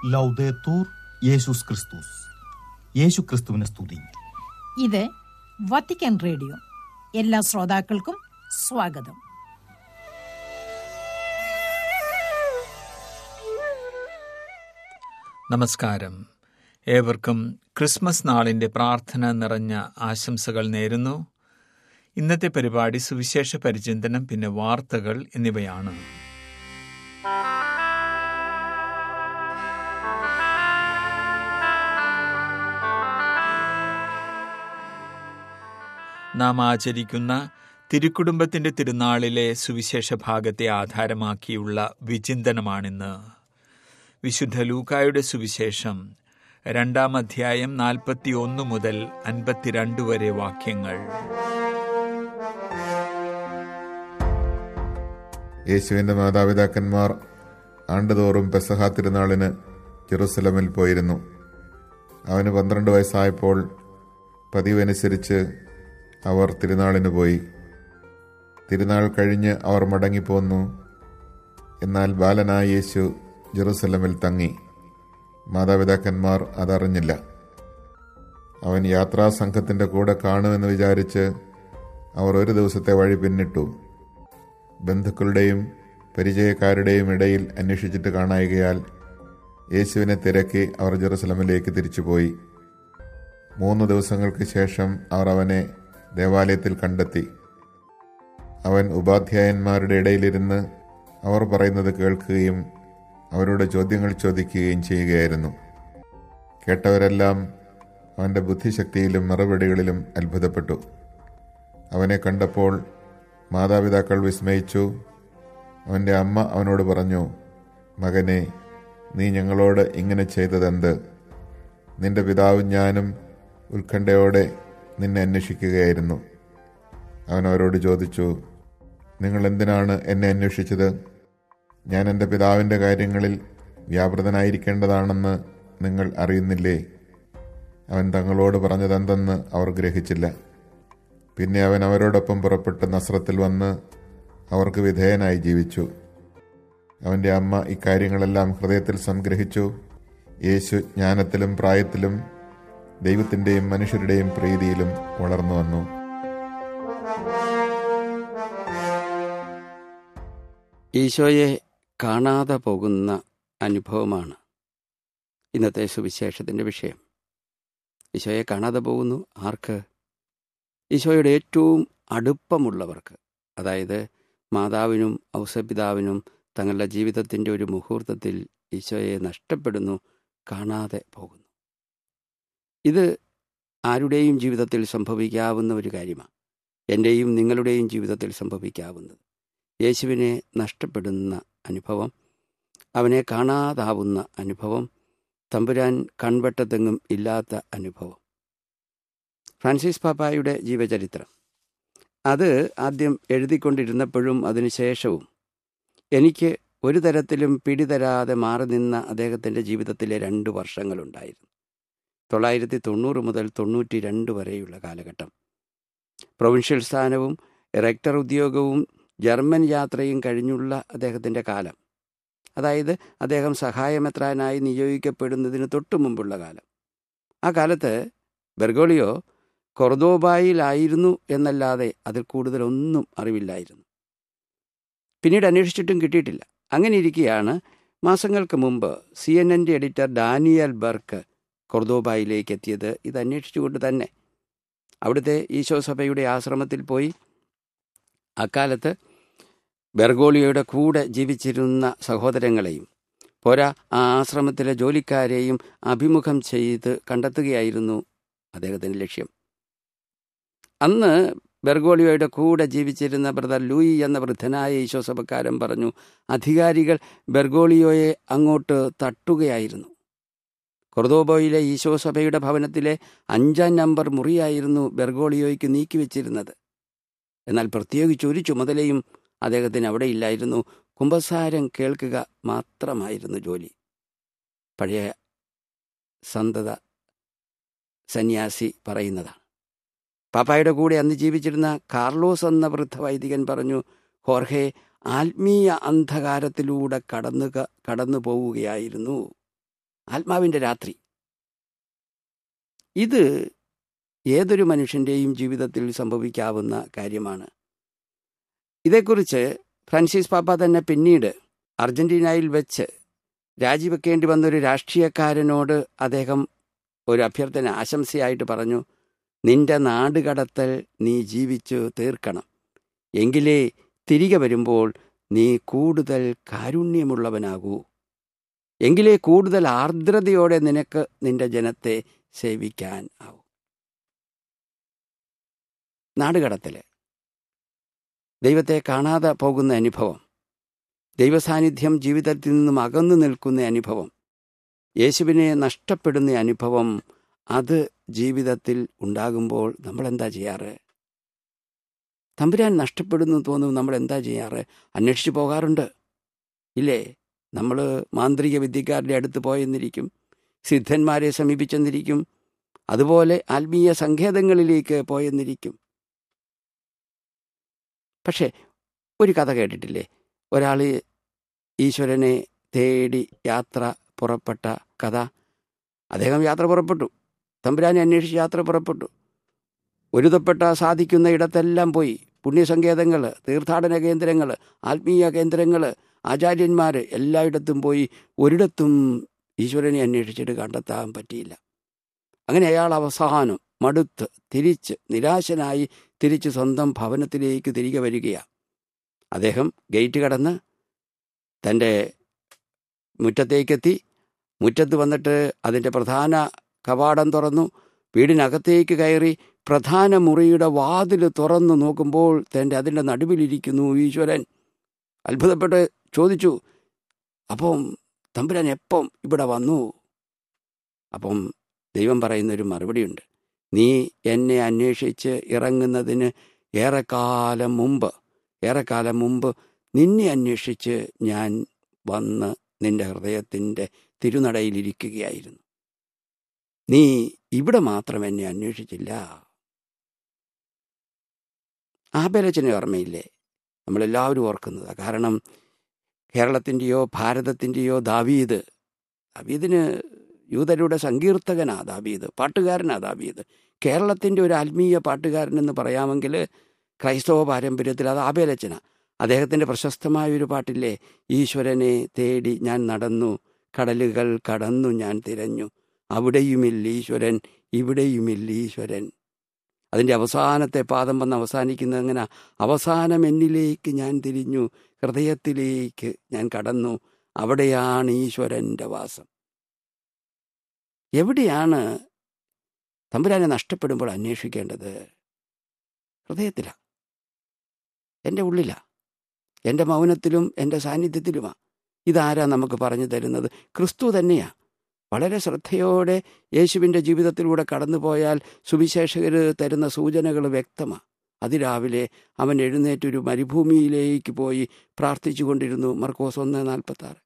ലൗദേത്തൂർ യേശുസ് ക്രിസ്തുസ് യേശു ക്രിസ്തുവിനെ സ്തുതി ഇത് വത്തിക്കാൻ റേഡിയോ എല്ലാ ശ്രോതാക്കൾക്കും സ്വാഗതം നമസ്കാരം ഏവർക്കും ക്രിസ്മസ് നാളിൻ്റെ പ്രാർത്ഥന നിറഞ്ഞ ആശംസകൾ നേരുന്നു ഇന്നത്തെ പരിപാടി സുവിശേഷ പരിചിന്തനം പിന്നെ വാർത്തകൾ എന്നിവയാണ് നാം ആചരിക്കുന്ന തിരുക്കുടുംബത്തിന്റെ തിരുനാളിലെ സുവിശേഷ ഭാഗത്തെ ആധാരമാക്കിയുള്ള വിചിന്തനമാണിന്ന് വിശുദ്ധ ലൂക്കായുടെ സുവിശേഷം രണ്ടാം അധ്യായം നാൽപ്പത്തി ഒന്ന് മുതൽ അൻപത്തിരണ്ട് വരെ വാക്യങ്ങൾ യേശുവിന്റെ മാതാപിതാക്കന്മാർ ആണ്ടുതോറും പെസഹ തിരുനാളിന് ജെറുസലമിൽ പോയിരുന്നു അവന് പന്ത്രണ്ട് വയസ്സായപ്പോൾ പതിവനുസരിച്ച് അവർ തിരുനാളിന് പോയി തിരുനാൾ കഴിഞ്ഞ് അവർ മടങ്ങിപ്പോന്നു എന്നാൽ ബാലനായ യേശു ജെറുസലമിൽ തങ്ങി മാതാപിതാക്കന്മാർ അതറിഞ്ഞില്ല അവൻ യാത്രാസംഘത്തിന്റെ കൂടെ കാണുമെന്ന് വിചാരിച്ച് അവർ ഒരു ദിവസത്തെ വഴി പിന്നിട്ടു ബന്ധുക്കളുടെയും പരിചയക്കാരുടെയും ഇടയിൽ അന്വേഷിച്ചിട്ട് കാണായികയാൽ യേശുവിനെ തിരക്കി അവർ ജെറുസലമിലേക്ക് തിരിച്ചുപോയി മൂന്ന് ദിവസങ്ങൾക്ക് ശേഷം അവർ അവനെ ദേവാലയത്തിൽ കണ്ടെത്തി അവൻ ഉപാധ്യായന്മാരുടെ ഇടയിലിരുന്ന് അവർ പറയുന്നത് കേൾക്കുകയും അവരോട് ചോദ്യങ്ങൾ ചോദിക്കുകയും ചെയ്യുകയായിരുന്നു കേട്ടവരെല്ലാം അവൻ്റെ ബുദ്ധിശക്തിയിലും മറുപടികളിലും അത്ഭുതപ്പെട്ടു അവനെ കണ്ടപ്പോൾ മാതാപിതാക്കൾ വിസ്മയിച്ചു അവൻ്റെ അമ്മ അവനോട് പറഞ്ഞു മകനെ നീ ഞങ്ങളോട് ഇങ്ങനെ ചെയ്തതെന്ത് നിന്റെ പിതാവും ഞാനും ഉത്കണ്ഠയോടെ നിന്നെ അന്വേഷിക്കുകയായിരുന്നു അവൻ അവരോട് ചോദിച്ചു നിങ്ങൾ എന്തിനാണ് എന്നെ അന്വേഷിച്ചത് ഞാൻ എൻ്റെ പിതാവിൻ്റെ കാര്യങ്ങളിൽ വ്യാപൃതനായിരിക്കേണ്ടതാണെന്ന് നിങ്ങൾ അറിയുന്നില്ലേ അവൻ തങ്ങളോട് പറഞ്ഞതെന്തെന്ന് അവർ ഗ്രഹിച്ചില്ല പിന്നെ അവൻ അവരോടൊപ്പം പുറപ്പെട്ട് നസ്രത്തിൽ വന്ന് അവർക്ക് വിധേയനായി ജീവിച്ചു അവൻ്റെ അമ്മ ഇക്കാര്യങ്ങളെല്ലാം ഹൃദയത്തിൽ സംഗ്രഹിച്ചു യേശു ജ്ഞാനത്തിലും പ്രായത്തിലും ദൈവത്തിൻ്റെയും മനുഷ്യരുടെയും പ്രീതിയിലും വളർന്നു വന്നു ഈശോയെ കാണാതെ പോകുന്ന അനുഭവമാണ് ഇന്നത്തെ സുവിശേഷത്തിൻ്റെ വിഷയം ഈശോയെ കാണാതെ പോകുന്നു ആർക്ക് ഈശോയുടെ ഏറ്റവും അടുപ്പമുള്ളവർക്ക് അതായത് മാതാവിനും ഔസപിതാവിനും തങ്ങളുടെ ജീവിതത്തിൻ്റെ ഒരു മുഹൂർത്തത്തിൽ ഈശോയെ നഷ്ടപ്പെടുന്നു കാണാതെ പോകുന്നു ഇത് ആരുടെയും ജീവിതത്തിൽ സംഭവിക്കാവുന്ന ഒരു കാര്യമാണ് എൻ്റെയും നിങ്ങളുടെയും ജീവിതത്തിൽ സംഭവിക്കാവുന്നത് യേശുവിനെ നഷ്ടപ്പെടുന്ന അനുഭവം അവനെ കാണാതാവുന്ന അനുഭവം തമ്പുരാൻ കൺവെട്ടത്തെങ്ങും ഇല്ലാത്ത അനുഭവം ഫ്രാൻസിസ് പാപ്പായുടെ ജീവചരിത്രം അത് ആദ്യം എഴുതിക്കൊണ്ടിരുന്നപ്പോഴും അതിനുശേഷവും എനിക്ക് ഒരു തരത്തിലും പിടിതരാതെ മാറി നിന്ന അദ്ദേഹത്തിൻ്റെ ജീവിതത്തിലെ രണ്ട് വർഷങ്ങളുണ്ടായിരുന്നു തൊള്ളായിരത്തി തൊണ്ണൂറ് മുതൽ തൊണ്ണൂറ്റി രണ്ട് വരെയുള്ള കാലഘട്ടം പ്രൊവിൻഷ്യൽ സ്ഥാനവും റെക്ടർ ഉദ്യോഗവും ജർമ്മൻ യാത്രയും കഴിഞ്ഞുള്ള അദ്ദേഹത്തിൻ്റെ കാലം അതായത് അദ്ദേഹം സഹായമെത്രാനായി നിയോഗിക്കപ്പെടുന്നതിന് തൊട്ടു മുമ്പുള്ള കാലം ആ കാലത്ത് ബെർഗോളിയോ കൊർദോബായിലായിരുന്നു എന്നല്ലാതെ അതിൽ കൂടുതലൊന്നും അറിവില്ലായിരുന്നു പിന്നീട് അന്വേഷിച്ചിട്ടും കിട്ടിയിട്ടില്ല അങ്ങനെ ഇരിക്കെയാണ് മാസങ്ങൾക്ക് മുമ്പ് സി എൻ എൻ്റെ എഡിറ്റർ ഡാനിയൽ ബർക്ക് കൊർദോബായിലേക്ക് എത്തിയത് ഇത് അന്വേഷിച്ചുകൊണ്ട് തന്നെ അവിടുത്തെ ഈശോ സഭയുടെ ആശ്രമത്തിൽ പോയി അക്കാലത്ത് ബെർഗോളിയോയുടെ കൂടെ ജീവിച്ചിരുന്ന സഹോദരങ്ങളെയും പോരാ ആ ആശ്രമത്തിലെ ജോലിക്കാരെയും അഭിമുഖം ചെയ്ത് കണ്ടെത്തുകയായിരുന്നു അദ്ദേഹത്തിൻ്റെ ലക്ഷ്യം അന്ന് ബെർഗോളിയോയുടെ കൂടെ ജീവിച്ചിരുന്ന ബ്രദർ ലൂയി എന്ന വൃദ്ധനായ ഈശോസഭക്കാരൻ പറഞ്ഞു അധികാരികൾ ബെർഗോളിയോയെ അങ്ങോട്ട് തട്ടുകയായിരുന്നു കൊർദോബോയിലെ ഈശോസഭയുടെ ഭവനത്തിലെ അഞ്ചാം നമ്പർ മുറിയായിരുന്നു ബെർഗോളിയോയ്ക്ക് നീക്കിവെച്ചിരുന്നത് എന്നാൽ പ്രത്യേകിച്ച് ഒരു ചുമതലയും അദ്ദേഹത്തിന് അവിടെ ഇല്ലായിരുന്നു കുംഭസാരം കേൾക്കുക മാത്രമായിരുന്നു ജോലി പഴയ സന്തത സന്യാസി പറയുന്നതാണ് പാപ്പായുടെ കൂടെ അന്ന് ജീവിച്ചിരുന്ന കാർലോസ് എന്ന വൃദ്ധ വൈദികൻ പറഞ്ഞു ഹോർഹെ ആത്മീയ അന്ധകാരത്തിലൂടെ കടന്നു കടന്നു പോവുകയായിരുന്നു ആത്മാവിൻ്റെ രാത്രി ഇത് ഏതൊരു മനുഷ്യൻ്റെയും ജീവിതത്തിൽ സംഭവിക്കാവുന്ന കാര്യമാണ് ഇതേക്കുറിച്ച് ഫ്രാൻസിസ് പാപ്പ തന്നെ പിന്നീട് അർജന്റീനയിൽ വെച്ച് രാജിവെക്കേണ്ടി വന്ന ഒരു രാഷ്ട്രീയക്കാരനോട് അദ്ദേഹം ഒരു അഭ്യർത്ഥന ആശംസയായിട്ട് പറഞ്ഞു നിന്റെ നാട് കടത്തൽ നീ ജീവിച്ചു തീർക്കണം എങ്കിലേ തിരികെ വരുമ്പോൾ നീ കൂടുതൽ കാരുണ്യമുള്ളവനാകൂ എങ്കിലേ കൂടുതൽ ആർദ്രതയോടെ നിനക്ക് നിന്റെ ജനത്തെ സേവിക്കാൻ ആവൂ നാടുകടത്തല് ദൈവത്തെ കാണാതെ പോകുന്ന അനുഭവം ദൈവസാന്നിധ്യം ജീവിതത്തിൽ നിന്നും അകന്നു നിൽക്കുന്ന അനുഭവം യേശുവിനെ നഷ്ടപ്പെടുന്ന അനുഭവം അത് ജീവിതത്തിൽ ഉണ്ടാകുമ്പോൾ നമ്മൾ എന്താ ചെയ്യാറ് തമ്പുരാൻ നഷ്ടപ്പെടുന്നു തോന്നുന്നു നമ്മൾ എന്താ ചെയ്യാറ് അന്വേഷിച്ചു പോകാറുണ്ട് ഇല്ലേ നമ്മൾ മാന്ത്രിക വിദ്യക്കാരുടെ അടുത്ത് പോയെന്നിരിക്കും സിദ്ധന്മാരെ സമീപിച്ചെന്നിരിക്കും അതുപോലെ ആത്മീയ സങ്കേതങ്ങളിലേക്ക് പോയെന്നിരിക്കും പക്ഷേ ഒരു കഥ കേട്ടിട്ടില്ലേ ഒരാൾ ഈശ്വരനെ തേടി യാത്ര പുറപ്പെട്ട കഥ അദ്ദേഹം യാത്ര പുറപ്പെട്ടു തമ്പുരാനെ അന്വേഷിച്ച് യാത്ര പുറപ്പെട്ടു ഒരുതപ്പെട്ട സാധിക്കുന്ന ഇടത്തെല്ലാം പോയി പുണ്യസങ്കേതങ്ങൾ തീർത്ഥാടന കേന്ദ്രങ്ങൾ ആത്മീയ കേന്ദ്രങ്ങൾ ആചാര്യന്മാർ എല്ലായിടത്തും പോയി ഒരിടത്തും ഈശ്വരനെ അന്വേഷിച്ചിട്ട് കണ്ടെത്താൻ പറ്റിയില്ല അങ്ങനെ അയാൾ അവസാനം മടുത്ത് തിരിച്ച് നിരാശനായി തിരിച്ച് സ്വന്തം ഭവനത്തിലേക്ക് തിരികെ വരികയാണ് അദ്ദേഹം ഗേറ്റ് കടന്ന് തൻ്റെ മുറ്റത്തേക്കെത്തി മുറ്റത്ത് വന്നിട്ട് അതിൻ്റെ പ്രധാന കവാടം തുറന്നു വീടിനകത്തേക്ക് കയറി പ്രധാന മുറിയുടെ വാതിൽ തുറന്നു നോക്കുമ്പോൾ തൻ്റെ അതിൻ്റെ നടുവിലിരിക്കുന്നു ഈശ്വരൻ അത്ഭുതപ്പെട്ട് ചോദിച്ചു അപ്പം തമ്പുരാൻ എപ്പം ഇവിടെ വന്നു അപ്പം ദൈവം പറയുന്നൊരു മറുപടിയുണ്ട് നീ എന്നെ അന്വേഷിച്ച് ഇറങ്ങുന്നതിന് ഏറെക്കാലം മുമ്പ് ഏറെക്കാലം മുമ്പ് നിന്നെ അന്വേഷിച്ച് ഞാൻ വന്ന് നിന്റെ ഹൃദയത്തിൻ്റെ തിരുനടയിലിരിക്കുകയായിരുന്നു നീ ഇവിടെ മാത്രം എന്നെ അന്വേഷിച്ചില്ല ആബേലച്ചനെ ഓർമ്മയില്ലേ നമ്മളെല്ലാവരും ഓർക്കുന്നത് കാരണം കേരളത്തിൻ്റെയോ ഭാരതത്തിൻ്റെയോ ദാവീദ് ദാവീദിന് യൂതരുടെ സങ്കീർത്തകനാ ദാവീദ് പാട്ടുകാരനാ ദാവീദ് കേരളത്തിൻ്റെ ഒരു ആത്മീയ പാട്ടുകാരനെന്ന് പറയാമെങ്കിൽ ക്രൈസ്തവ പാരമ്പര്യത്തിൽ അത് ആബേലച്ചന അദ്ദേഹത്തിൻ്റെ പ്രശസ്തമായ ഒരു പാട്ടില്ലേ ഈശ്വരനെ തേടി ഞാൻ നടന്നു കടലുകൾ കടന്നു ഞാൻ തിരഞ്ഞു അവിടെയുമില്ല ഈശ്വരൻ ഇവിടെയുമില്ല ഈശ്വരൻ അതിൻ്റെ അവസാനത്തെ പാദം വന്ന് അവസാനിക്കുന്നത് അങ്ങനെ അവസാനം എന്നിലേക്ക് ഞാൻ തിരിഞ്ഞു ഹൃദയത്തിലേക്ക് ഞാൻ കടന്നു അവിടെയാണ് ഈശ്വരൻ്റെ വാസം എവിടെയാണ് തമ്പുരാനെ നഷ്ടപ്പെടുമ്പോൾ അന്വേഷിക്കേണ്ടത് ഹൃദയത്തിലാ എൻ്റെ ഉള്ളിലാ എൻ്റെ മൗനത്തിലും എൻ്റെ സാന്നിധ്യത്തിലുമാ ഇതാരാ നമുക്ക് പറഞ്ഞു തരുന്നത് ക്രിസ്തു തന്നെയാ വളരെ ശ്രദ്ധയോടെ യേശുവിൻ്റെ ജീവിതത്തിലൂടെ കടന്നുപോയാൽ സുവിശേഷകർ തരുന്ന സൂചനകൾ വ്യക്തമാണ് അതിരാവിലെ അവൻ എഴുന്നേറ്റൊരു മരുഭൂമിയിലേക്ക് പോയി പ്രാർത്ഥിച്ചു കൊണ്ടിരുന്നു മർക്കോസ് ഒന്ന് നാൽപ്പത്തി ആറ്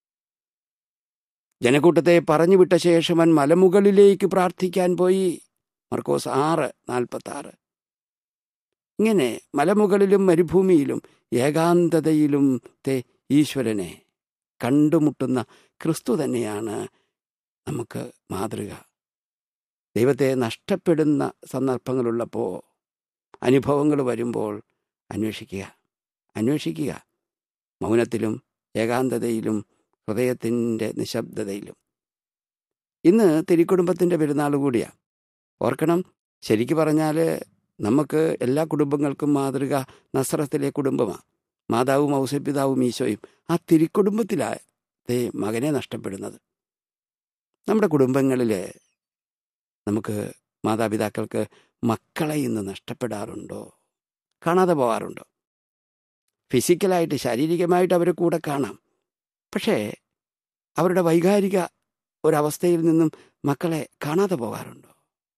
ജനക്കൂട്ടത്തെ പറഞ്ഞു വിട്ട ശേഷം അവൻ മലമുകളിലേക്ക് പ്രാർത്ഥിക്കാൻ പോയി മർക്കോസ് ആറ് നാൽപ്പത്തി ആറ് ഇങ്ങനെ മലമുകളിലും മരുഭൂമിയിലും ഏകാന്തതയിലും തെ ഈശ്വരനെ കണ്ടുമുട്ടുന്ന ക്രിസ്തു തന്നെയാണ് നമുക്ക് മാതൃക ദൈവത്തെ നഷ്ടപ്പെടുന്ന സന്ദർഭങ്ങളുള്ളപ്പോൾ അനുഭവങ്ങൾ വരുമ്പോൾ അന്വേഷിക്കുക അന്വേഷിക്കുക മൗനത്തിലും ഏകാന്തതയിലും ഹൃദയത്തിൻ്റെ നിശബ്ദതയിലും ഇന്ന് തിരിക്കുടുംബത്തിൻ്റെ പെരുന്നാൾ കൂടിയാണ് ഓർക്കണം ശരിക്കു പറഞ്ഞാൽ നമുക്ക് എല്ലാ കുടുംബങ്ങൾക്കും മാതൃക നസ്രത്തിലെ കുടുംബമാണ് മാതാവും ഔസപിതാവും ഈശോയും ആ തിരിക്കുടുംബത്തിലാ മകനെ നഷ്ടപ്പെടുന്നത് നമ്മുടെ കുടുംബങ്ങളിൽ നമുക്ക് മാതാപിതാക്കൾക്ക് മക്കളെ ഇന്ന് നഷ്ടപ്പെടാറുണ്ടോ കാണാതെ പോകാറുണ്ടോ ഫിസിക്കലായിട്ട് ശാരീരികമായിട്ട് അവരെ കൂടെ കാണാം പക്ഷേ അവരുടെ വൈകാരിക ഒരവസ്ഥയിൽ നിന്നും മക്കളെ കാണാതെ പോകാറുണ്ടോ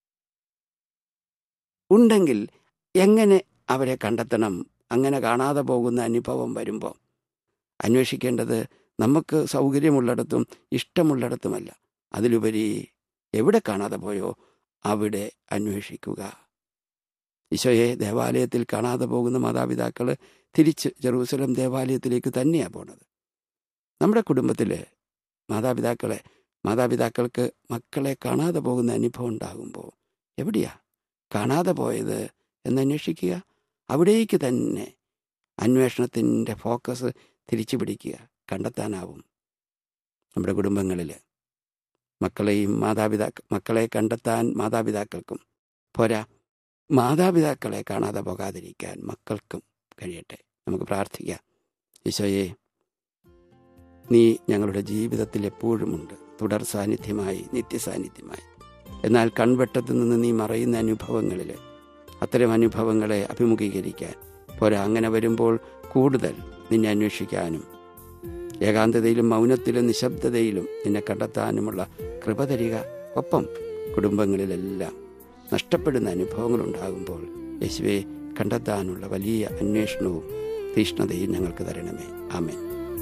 ഉണ്ടെങ്കിൽ എങ്ങനെ അവരെ കണ്ടെത്തണം അങ്ങനെ കാണാതെ പോകുന്ന അനുഭവം വരുമ്പോൾ അന്വേഷിക്കേണ്ടത് നമുക്ക് സൗകര്യമുള്ളിടത്തും ഇഷ്ടമുള്ളിടത്തുമല്ല അതിലുപരി എവിടെ കാണാതെ പോയോ അവിടെ അന്വേഷിക്കുക ഈശോയെ ദേവാലയത്തിൽ കാണാതെ പോകുന്ന മാതാപിതാക്കൾ തിരിച്ച് ജെറൂസലം ദേവാലയത്തിലേക്ക് തന്നെയാണ് പോണത് നമ്മുടെ കുടുംബത്തിൽ മാതാപിതാക്കളെ മാതാപിതാക്കൾക്ക് മക്കളെ കാണാതെ പോകുന്ന അനുഭവം ഉണ്ടാകുമ്പോൾ എവിടെയാ കാണാതെ പോയത് എന്നന്വേഷിക്കുക അവിടേക്ക് തന്നെ അന്വേഷണത്തിൻ്റെ ഫോക്കസ് തിരിച്ചു പിടിക്കുക കണ്ടെത്താനാവും നമ്മുടെ കുടുംബങ്ങളിൽ മക്കളെയും മാതാപിതാക്ക മക്കളെ കണ്ടെത്താൻ മാതാപിതാക്കൾക്കും പോരാ മാതാപിതാക്കളെ കാണാതെ പോകാതിരിക്കാൻ മക്കൾക്കും കഴിയട്ടെ നമുക്ക് പ്രാർത്ഥിക്കാം ഈശോയെ നീ ഞങ്ങളുടെ ജീവിതത്തിൽ എപ്പോഴുമുണ്ട് തുടർ സാന്നിധ്യമായി നിത്യസാന്നിധ്യമായി എന്നാൽ കൺവെട്ടത്തു നിന്ന് നീ മറയുന്ന അനുഭവങ്ങളിൽ അത്തരം അനുഭവങ്ങളെ അഭിമുഖീകരിക്കാൻ പോരാ അങ്ങനെ വരുമ്പോൾ കൂടുതൽ നിന്നെ അന്വേഷിക്കാനും ഏകാന്തതയിലും മൗനത്തിലും നിശബ്ദതയിലും നിന്നെ കണ്ടെത്താനുമുള്ള കൃപ തരിക ഒപ്പം കുടുംബങ്ങളിലെല്ലാം നഷ്ടപ്പെടുന്ന അനുഭവങ്ങൾ ഉണ്ടാകുമ്പോൾ യേശുവെ കണ്ടെത്താനുള്ള വലിയ അന്വേഷണവും തീഷ്ണതയും ഞങ്ങൾക്ക് തരണമേ ആമേൻ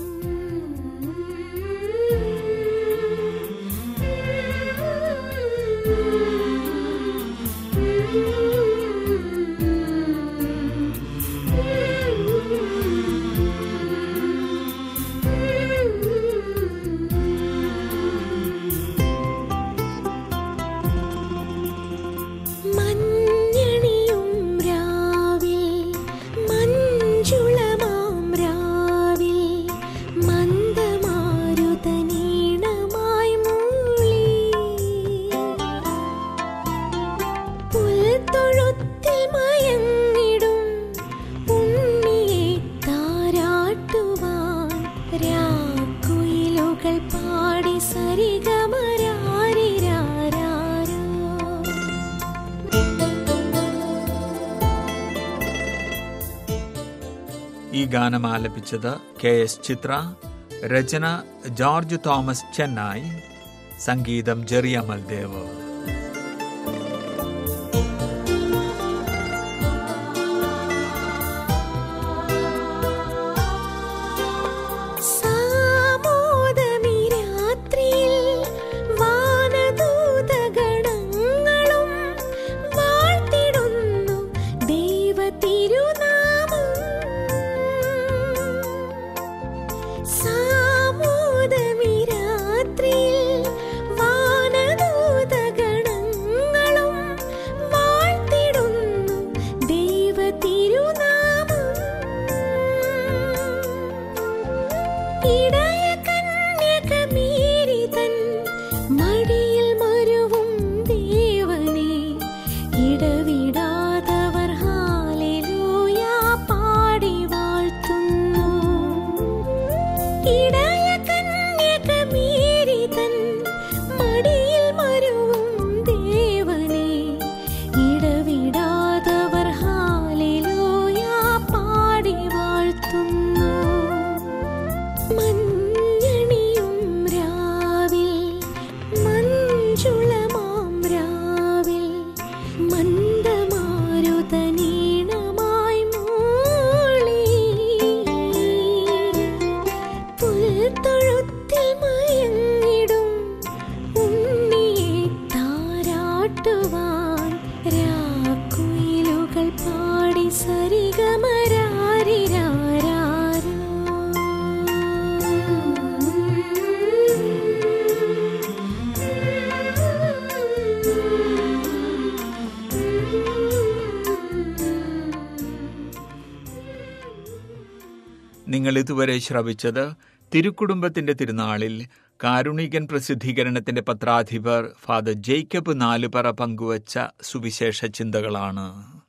മഞ്ഞണിയും രാവിൽ മഞ്ജുളമാം രാവിൽ മന്ദമാരുതനീണമായി മൂളി പുൽത്തൊഴുത്തിൽ മയങ്ങിടും ഉണ്ണിയെ താരാട്ടുവാൻ രാക്കുയിലുകൾ പാടി സരിഗമരാരിരാരോ ഈ ഗാനം ആലപിച്ചത് കെ എസ് ചിത്ര രചന ജോർജ് തോമസ് ചെന്നായ് സംഗീതം ജെറി അമൽദേവ് സാമോദമി രാത്രിയിൽ വാനദൂതഗണങ്ങളും വാഴ്ത്തിടുന്നു ദൈവതിരുനാമം സാമോദമി രാത്രിയിൽ വാനദൂതഗണങ്ങളും വാഴ്ത്തിടുന്നു ദൈവതിരുനാമം ഇടയ കന്യകമേരി തൻ മടിയിൽ മരുവും ദേവനെ ഇടവിടാതവർ ഹാലേലൂയ പാടി വാഴ്ത്തുന്നു ഇടയ കന്യകമേരി തൻ മടിയിൽ മരുവും ദേവനെ ഇടവിടാതവർ ഹാലേലൂയ പാടി വാഴ്ത്തുന്നു മഞ്ഞണിയും രാവിൽ മഞ്ജുളമാം രാവിൽ മന്ദമാരുതനീണമായി മൂളി പുൽത്തൊഴുത്തിൽ മയങ്ങിടും ഉണ്ണിയെ താരാട്ടുവാൻ രാക്കുയിലുകൾ പാടി നിങ്ങൾ ഇതുവരെ ശ്രവിച്ചത് തിരുക്കുടുംബത്തിന്റെ തിരുനാളിൽ കാരുണികൻ പ്രസിദ്ധീകരണത്തിന്റെ പത്രാധിപർ ഫാദർ ജേക്കബ് നാലുപറ പങ്കുവച്ച സുവിശേഷ ചിന്തകളാണ്